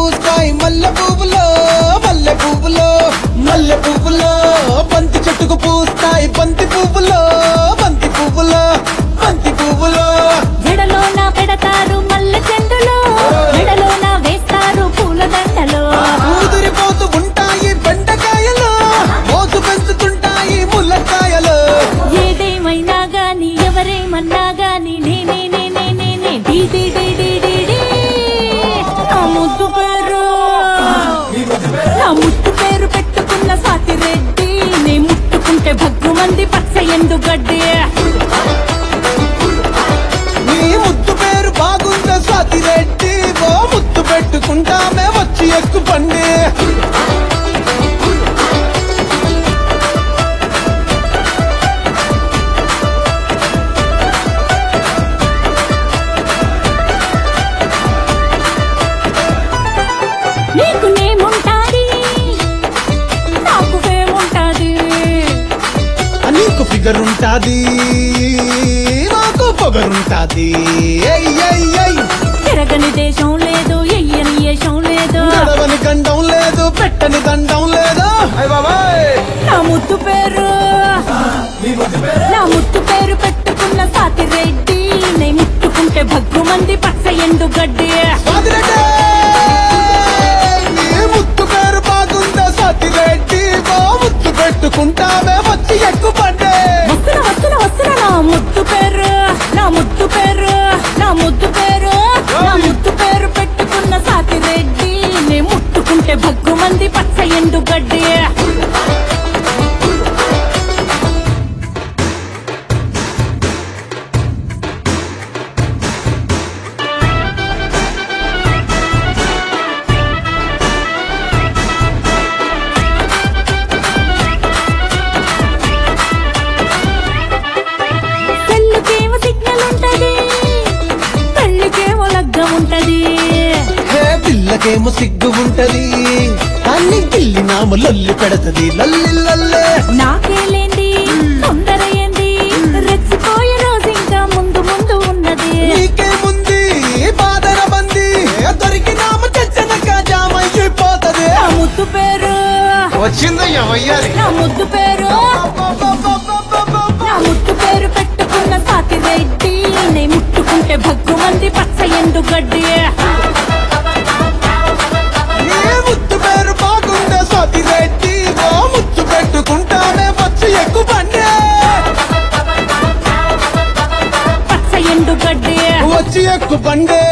పూస్తాయి మల్లె పువ్వులో మల్లె పువ్వులో మల్లె పువ్వులో బంతి చెట్టుకు పూస్తాయి బంతి పువ్వులో బంతి పువ్వులో బంతి పువ్వులో జడలోన పెడతారు మల్లె చెండులో మెడలోన వేస్తారు పూల దండలో ఊదిరిపోతూ ఉంటాయి బెండకాయలు మోసు పెంచుతుంటాయి ముల్లకాయలు ఏదేమైనా గాని ఎవరేమన్నా గాని నేనే నేనే నేనే డీ డీ డీ డీ డీ డీ. నా ముద్దు పేరు నా ముద్దు పేరు పెట్టుకున్న సాతి రెడ్డి నే ముట్టుకుంటే భగ్గు మంది పచ్చ ఎండు గడ్డి నీ ముద్దు పేరు బాగుందా స్వాతి రెడ్డి ఓ ముద్దు పెట్టుకుంటామే వచ్చి ఎక్కు పండి నీకు నేముంటాది నాకు ఫేముంటాది నీకు ఫిగర్ ఉంటాది నాకు పొగరుంటాది ఏయ్, ఏయ్, ఏయ్. తిరగని దేశం లేదు ఎయ్యని దేశం లేదు గడవని గండం లేదు పెట్టని దండం లేదు నా ముద్దు పేరు నా ముద్దు పేరు పెట్టుకున్న సాతి రెడ్డి నే ముట్టుకుంటే భగ్గు మంది పచ్చ ఎండు గడ్డి స్వాతి రెడ్డి నీ ముద్దు పేరు బాగుందా స్వాతి రెడ్డి ఓ ముద్దు పెట్టుకుంటామే వచ్చి ఎక్కు పండి వస్తున్న వస్తున్న వస్తున్న నా ముద్దు పేరు నా ముద్దు పేరు నా ముద్దు పేరు నా ముద్దు పేరు పెట్టుకున్న సాతి రెడ్డి నే ముట్టుకుంటే భగ్గు మంది పచ్చ ఎండు గడ్డి పెళ్ళికేమో సిగ్నల్ ఉంటది పెళ్ళికేమో లగ్గం ఉంటది హే పిల్లకేమో సిగ్గు ఉంటది అన్ని గిల్లి నాము లొల్లి పెడతది లల్లి లల్లే నాకేలేంది తొందర ఏంది రెచ్చిపోయే రోజు ఇంకా ముందు ముందు ఉన్నది నీకేముంది బాదర బంది దొరికినాము తెచ్చనక జామైపోతది నా ముద్దు పేరు వచ్చిందయ్యా వయ్యారి నా ముద్దు పేరు నా ముద్దు పేరు పెట్టుకున్న సాతి రెడ్డి నే ముట్టుకుంటే భగ్గు మంది పచ్చ ఎండు గడ్డి ఏ ముద్దు పేరు బాగుండే స్వాతి రెడ్డి ఓ ముద్దు పెట్టుకుంటానే వచ్చి ఎక్కువ బండి పచ్చ ఎండు గడ్డి వచ్చి ఎక్కువ బండి